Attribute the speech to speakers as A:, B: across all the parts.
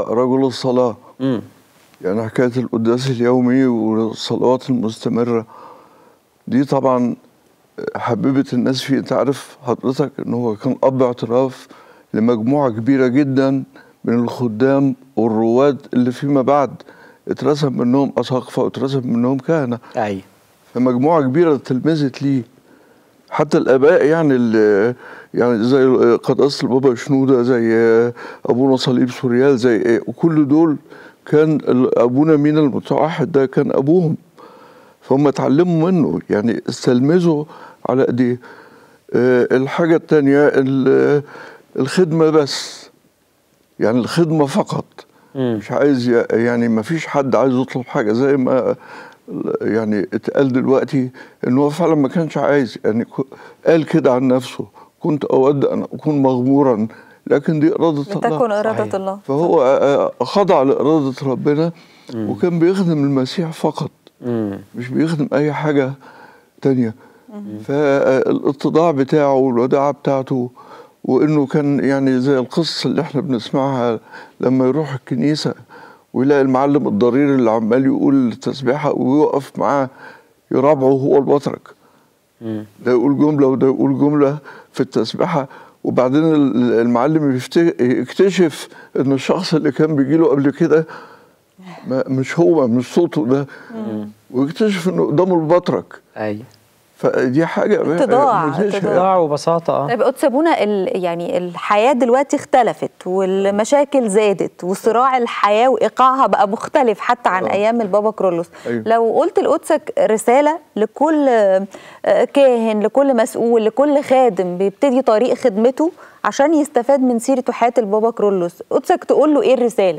A: رجل الصلاة
B: امم
A: يعني حكاية القداس اليومي والصلوات المستمرة دي طبعا حببت الناس فيه انت عارف حضرتك ان هو كان اب اعتراف لمجموعة كبيرة جدا من الخدام والرواد اللي فيما بعد اترسم منهم أساقفة واترسم منهم كهنة
B: ايوه
A: فمجموعة كبيرة تلمذت ليه حتى الآباء يعني اللي يعني زي قداسة البابا شنودة زي أبونا صليب سوريال زي وكل دول كان ال- أبونا مينا المتوحد ده كان أبوهم فهم اتعلموا منه يعني استلمذوا على ايديه آه، الحاجة التانية ال- الخدمة بس يعني الخدمة فقط
B: امم
A: مش عايز ي- يعني ما فيش حد عايز يطلب حاجة زي ما يعني اتقال دلوقتي ان هو فعلا ما كانش عايز يعني ك- قال كده عن نفسه كنت اود ان اكون مغمورا لكن دي اراده
C: لتكن
A: الله
C: إرادة
B: صحيح.
C: الله
A: فهو آه، خضع لاراده ربنا وكان بيخدم المسيح فقط
B: امم
A: مش بيخدم اي حاجه تانية فالاتضاع بتاعه والوداعه بتاعته وانه كان يعني زي القصه اللي احنا بنسمعها لما يروح الكنيسه ويلاقي المعلم الضرير اللي عمال يقول التسبيحه ويقف معاه يرابعه هو البطرك
B: امم
A: ده يقول جمله وده يقول جمله في التسبيحه وبعدين ال- المعلم يفت- يكتشف ان الشخص اللي كان بيجي له قبل كده ما- مش هو مش صوته ده ويكتشف انه قدامه البطرك
B: ايوه
A: فدي حاجه
C: اتضاع،
A: مدهشة.
C: اتضاع.
B: اتضاع وبساطه اه
C: طيب قدس ابونا ال- يعني الحياه دلوقتي اختلفت والمشاكل زادت وصراع الحياه وايقاعها بقى مختلف حتى عن
A: آه.
C: ايام البابا كرولوس
A: أيوة.
C: لو قلت لقدسك رساله لكل آه، كاهن لكل مسؤول لكل خادم بيبتدي طريق خدمته عشان يستفاد من سيره وحياه البابا كرولوس قدسك تقول له ايه الرساله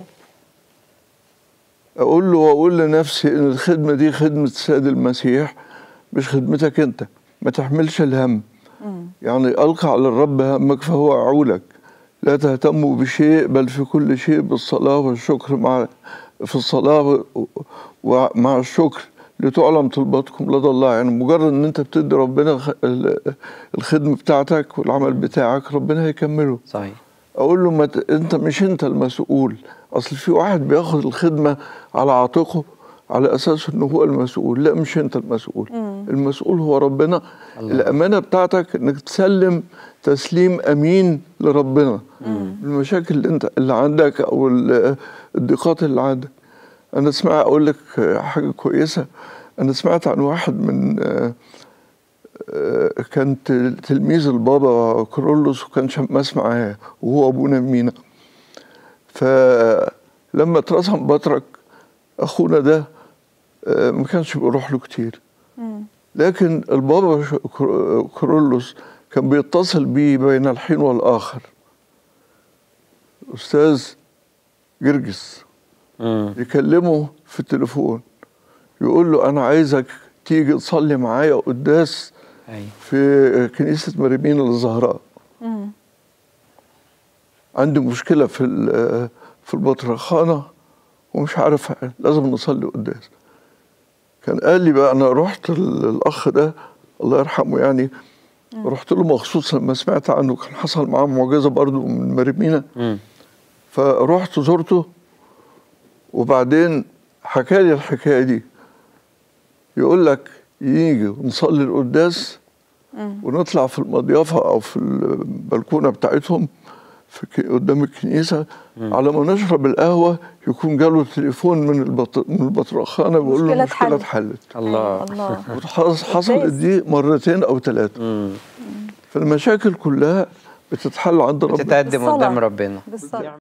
A: اقول له واقول لنفسي ان الخدمه دي خدمه السيد المسيح مش خدمتك انت ما تحملش الهم يعني القى على الرب همك فهو يعولك لا تهتموا بشيء بل في كل شيء بالصلاه والشكر مع في الصلاه و- ومع الشكر لتعلم طلباتكم لدى الله يعني مجرد ان انت بتدي ربنا خ- ال- الخدمه بتاعتك والعمل بتاعك ربنا هيكمله
B: صحيح
A: اقول له ما ت... انت مش انت المسؤول اصل في واحد بياخد الخدمه على عاتقه على اساس انه هو المسؤول لا مش انت المسؤول المسؤول هو ربنا
B: الله.
A: الامانه بتاعتك انك تسلم تسليم امين لربنا المشاكل اللي انت اللي عندك او ال- الضيقات اللي عندك انا اسمع اقول لك حاجه كويسه انا سمعت عن واحد من آه، آه، كان تل- تلميذ البابا كرولوس وكان شماس معاه وهو ابونا مينا فلما اترسم بطرك اخونا ده آه، ما كانش بيروح له كتير لكن البابا ش- كر- كرولوس كان بيتصل بيه بين الحين والاخر استاذ جرجس
B: امم
A: يكلمه في التليفون يقول له انا عايزك تيجي تصلي معايا قداس
B: ايوه
A: في كنيسة مريمين الزهراء عندي مشكلة في ال- في البطرخانة ومش عارف لازم نصلي قداس كان قال لي بقى أنا رحت ال- الأخ ده الله يرحمه يعني رحت له مخصوص لما سمعت عنه كان حصل معاه معجزة برضه من مريمينا
B: امم
A: فرحت زرته وبعدين حكى لي الحكايه دي يقول لك يجي ونصلي القداس ونطلع في المضيافه او في البلكونه بتاعتهم في ك- قدام الكنيسه على ما نشرب القهوه يكون جاله تليفون من البط... من البطرخانه بيقول له
C: مشكلة
A: المشكله
C: اتحلت.
A: اتحلت
B: الله
C: الله
A: وحص- حصلت
C: ممتاز.
A: دي مرتين او ثلاثه
B: امم
A: فالمشاكل كلها بتتحل عند ربنا
B: بتتقدم
C: بالصلاة.
B: قدام ربنا
C: بالصلاة